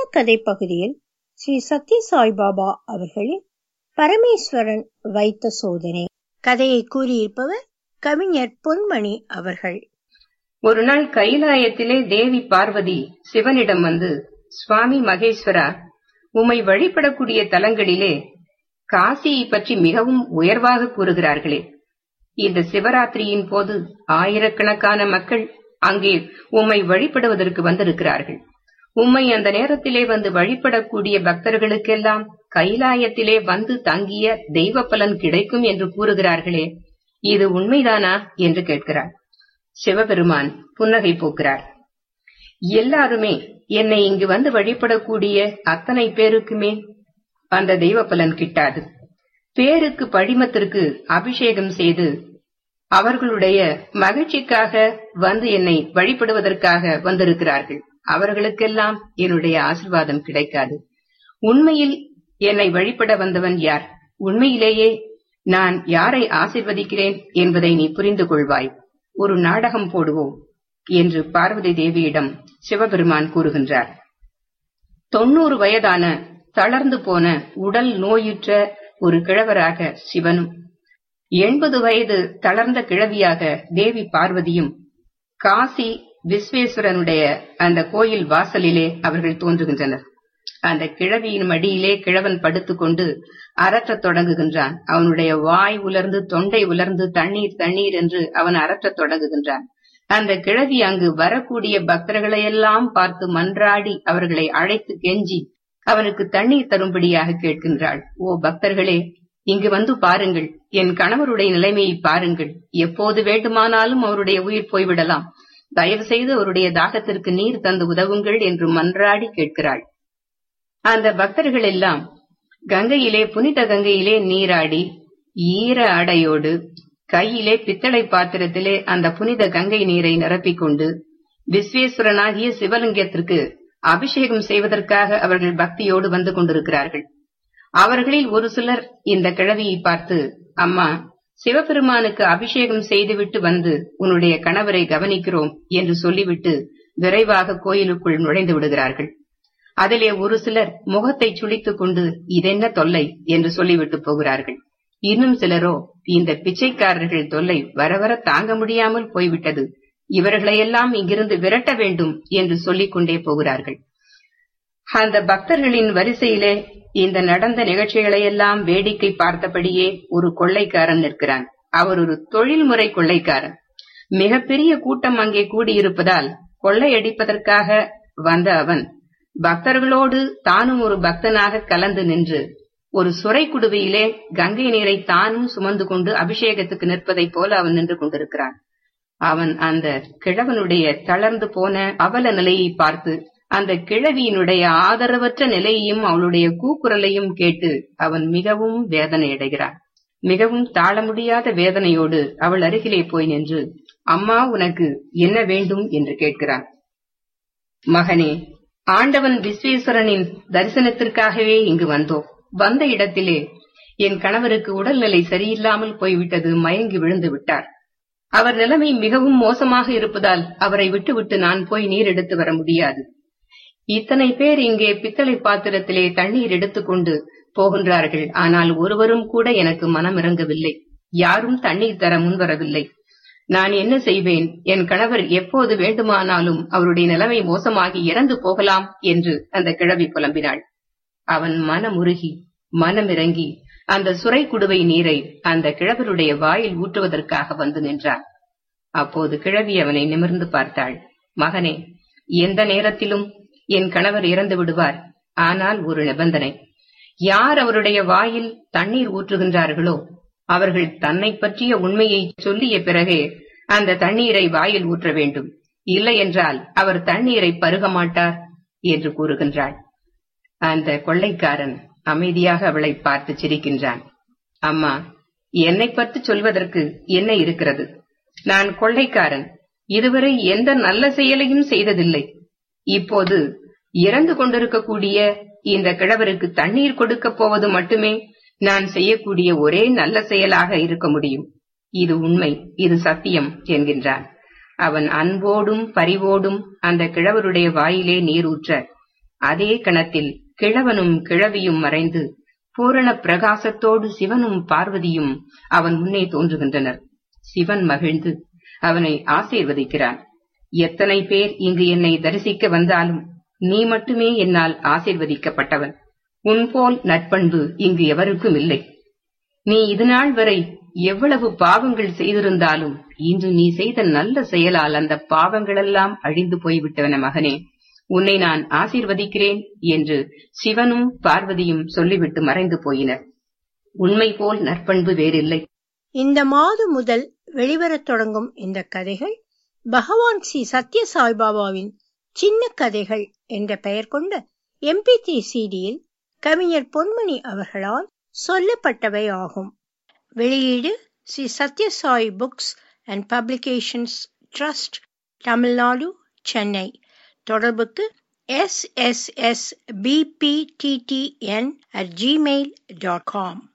கதை பகுதியில் ஸ்ரீ சத்ய சாய்பாபா அவர்களின் பரமேஸ்வரன் வைத்த சோதனை கதையை கூறியிருப்பவர் கவிஞர் பொன்மணி அவர்கள் ஒரு நாள் கைலாயத்திலே தேவி பார்வதி சிவனிடம் வந்து சுவாமி மகேஸ்வரா உம்மை வழிபடக்கூடிய தலங்களிலே காசியை பற்றி மிகவும் உயர்வாக கூறுகிறார்களே இந்த சிவராத்திரியின் போது ஆயிரக்கணக்கான மக்கள் அங்கே உம்மை வழிபடுவதற்கு வந்திருக்கிறார்கள் உம்மை அந்த நேரத்திலே வந்து வழிபடக்கூடிய பக்தர்களுக்கெல்லாம் கைலாயத்திலே வந்து தங்கிய தெய்வ பலன் கிடைக்கும் என்று கூறுகிறார்களே இது உண்மைதானா என்று கேட்கிறார் சிவபெருமான் புன்னகை போக்குறார் எல்லாருமே என்னை இங்கு வந்து வழிபடக்கூடிய அத்தனை பேருக்குமே அந்த தெய்வ பலன் கிட்டாது பேருக்கு படிமத்திற்கு அபிஷேகம் செய்து அவர்களுடைய மகிழ்ச்சிக்காக வந்து என்னை வழிபடுவதற்காக வந்திருக்கிறார்கள் அவர்களுக்கெல்லாம் என்னுடைய ஆசிர்வாதம் கிடைக்காது உண்மையில் என்னை வழிபட வந்தவன் யார் உண்மையிலேயே நான் யாரை ஆசிர்வதிக்கிறேன் என்பதை நீ புரிந்து கொள்வாய் ஒரு நாடகம் போடுவோம் என்று பார்வதி தேவியிடம் சிவபெருமான் கூறுகின்றார் தொன்னூறு வயதான தளர்ந்து போன உடல் நோயுற்ற ஒரு கிழவராக சிவனும் எண்பது வயது தளர்ந்த கிழவியாக தேவி பார்வதியும் காசி விஸ்வேஸ்வரனுடைய அந்த கோயில் வாசலிலே அவர்கள் தோன்றுகின்றனர் அந்த கிழவியின் மடியிலே கிழவன் படுத்துக்கொண்டு அரற்றத் தொடங்குகின்றான் அவனுடைய வாய் உலர்ந்து தொண்டை உலர்ந்து தண்ணீர் தண்ணீர் என்று அவன் அரற்றத் தொடங்குகின்றான் அந்த கிழவி அங்கு வரக்கூடிய பக்தர்களையெல்லாம் பார்த்து மன்றாடி அவர்களை அழைத்து கெஞ்சி அவனுக்கு தண்ணீர் தரும்படியாக கேட்கின்றாள் ஓ பக்தர்களே இங்கு வந்து பாருங்கள் என் கணவருடைய நிலைமையை பாருங்கள் எப்போது வேண்டுமானாலும் அவருடைய உயிர் போய்விடலாம் தயவு செய்து அவருடைய தாகத்திற்கு நீர் தந்து உதவுங்கள் என்று மன்றாடி கேட்கிறாள் அந்த பக்தர்கள் எல்லாம் கங்கையிலே புனித கங்கையிலே நீராடி ஈர அடையோடு கையிலே பித்தளை பாத்திரத்திலே அந்த புனித கங்கை நீரை நிரப்பிக்கொண்டு விஸ்வேஸ்வரனாகிய சிவலிங்கத்திற்கு அபிஷேகம் செய்வதற்காக அவர்கள் பக்தியோடு வந்து கொண்டிருக்கிறார்கள் அவர்களில் ஒரு சிலர் இந்த கிழவியை பார்த்து அம்மா சிவபெருமானுக்கு அபிஷேகம் செய்துவிட்டு வந்து உன்னுடைய கணவரை கவனிக்கிறோம் என்று சொல்லிவிட்டு விரைவாக கோயிலுக்குள் நுழைந்து விடுகிறார்கள் அதிலே ஒரு சிலர் முகத்தை சுளித்துக் கொண்டு இதென்ன தொல்லை என்று சொல்லிவிட்டு போகிறார்கள் இன்னும் சிலரோ இந்த பிச்சைக்காரர்கள் தொல்லை வர வர தாங்க முடியாமல் போய்விட்டது இவர்களையெல்லாம் இங்கிருந்து விரட்ட வேண்டும் என்று சொல்லிக் கொண்டே போகிறார்கள் அந்த பக்தர்களின் வரிசையிலே இந்த நடந்த நிகழ்ச்சிகளையெல்லாம் வேடிக்கை பார்த்தபடியே ஒரு கொள்ளைக்காரன் நிற்கிறான் அவர் ஒரு தொழில்முறை கொள்ளைக்காரன் மிகப்பெரிய கூட்டம் அங்கே கூடியிருப்பதால் கொள்ளையடிப்பதற்காக வந்த அவன் பக்தர்களோடு தானும் ஒரு பக்தனாக கலந்து நின்று ஒரு சுரை குடுவையிலே கங்கை நீரை தானும் சுமந்து கொண்டு அபிஷேகத்துக்கு நிற்பதைப் போல அவன் நின்று கொண்டிருக்கிறான் அவன் அந்த கிழவனுடைய தளர்ந்து போன அவல நிலையை பார்த்து அந்த கிழவியினுடைய ஆதரவற்ற நிலையையும் அவளுடைய கூக்குரலையும் கேட்டு அவன் மிகவும் வேதனை அடைகிறான் மிகவும் தாழ முடியாத வேதனையோடு அவள் அருகிலே போய் நின்று அம்மா உனக்கு என்ன வேண்டும் என்று கேட்கிறான் மகனே ஆண்டவன் விஸ்வேஸ்வரனின் தரிசனத்திற்காகவே இங்கு வந்தோம் வந்த இடத்திலே என் கணவருக்கு உடல்நிலை சரியில்லாமல் போய்விட்டது மயங்கி விழுந்து விட்டார் அவர் நிலைமை மிகவும் மோசமாக இருப்பதால் அவரை விட்டுவிட்டு நான் போய் நீர் எடுத்து வர முடியாது இத்தனை பேர் இங்கே பித்தளை பாத்திரத்திலே தண்ணீர் எடுத்துக்கொண்டு போகின்றார்கள் ஆனால் ஒருவரும் கூட எனக்கு மனம் இறங்கவில்லை யாரும் தண்ணீர் தர முன்வரவில்லை நான் என்ன செய்வேன் என் கணவர் எப்போது வேண்டுமானாலும் அவருடைய நிலைமை மோசமாகி இறந்து போகலாம் என்று அந்த கிழவி புலம்பினாள் அவன் மனமுருகி மனமிறங்கி அந்த சுரை குடுவை நீரை அந்த கிழவருடைய வாயில் ஊற்றுவதற்காக வந்து நின்றான் அப்போது கிழவி அவனை நிமிர்ந்து பார்த்தாள் மகனே எந்த நேரத்திலும் என் கணவர் இறந்து விடுவார் ஆனால் ஒரு நிபந்தனை யார் அவருடைய வாயில் தண்ணீர் ஊற்றுகின்றார்களோ அவர்கள் தன்னை பற்றிய உண்மையை சொல்லிய பிறகே அந்த தண்ணீரை வாயில் ஊற்ற வேண்டும் இல்லை என்றால் அவர் தண்ணீரை பருக மாட்டார் என்று கூறுகின்றாள் அந்த கொள்ளைக்காரன் அமைதியாக அவளை பார்த்து சிரிக்கின்றான் அம்மா என்னை பற்றி சொல்வதற்கு என்ன இருக்கிறது நான் கொள்ளைக்காரன் இதுவரை எந்த நல்ல செயலையும் செய்ததில்லை இப்போது இறந்து கொண்டிருக்கக்கூடிய இந்த கிழவருக்கு தண்ணீர் கொடுக்கப் போவது மட்டுமே நான் செய்யக்கூடிய ஒரே நல்ல செயலாக இருக்க முடியும் இது உண்மை இது சத்தியம் என்கின்றான் அவன் அன்போடும் பரிவோடும் அந்த கிழவருடைய வாயிலே நீர் ஊற்ற அதே கணத்தில் கிழவனும் கிழவியும் மறைந்து பூரண பிரகாசத்தோடு சிவனும் பார்வதியும் அவன் முன்னே தோன்றுகின்றனர் சிவன் மகிழ்ந்து அவனை ஆசீர்வதிக்கிறான் எத்தனை பேர் இங்கு என்னை தரிசிக்க வந்தாலும் நீ மட்டுமே என்னால் ஆசீர்வதிக்கப்பட்டவன் உன்போல் நட்பண்பு இங்கு எவருக்கும் இல்லை நீ இதுநாள் வரை எவ்வளவு பாவங்கள் செய்திருந்தாலும் இன்று நீ செய்த நல்ல செயலால் அந்த பாவங்களெல்லாம் அழிந்து போய்விட்டவன மகனே உன்னை நான் ஆசீர்வதிக்கிறேன் என்று சிவனும் பார்வதியும் சொல்லிவிட்டு மறைந்து போயினர் உண்மை போல் நற்பண்பு வேறில்லை இந்த மாதம் முதல் வெளிவரத் தொடங்கும் இந்த கதைகள் பகவான் ஸ்ரீ சத்ய சாய்பாபாவின் சின்ன கதைகள் என்ற பெயர் கொண்ட எம்பி த்ரீ சிடியில் கவிஞர் பொன்மணி அவர்களால் சொல்லப்பட்டவை ஆகும் வெளியீடு Sri Sathya Sai books and publications trust Tamil Nadu Chennai தொடர்புக்கு S S S PPTTN at Gmail dot com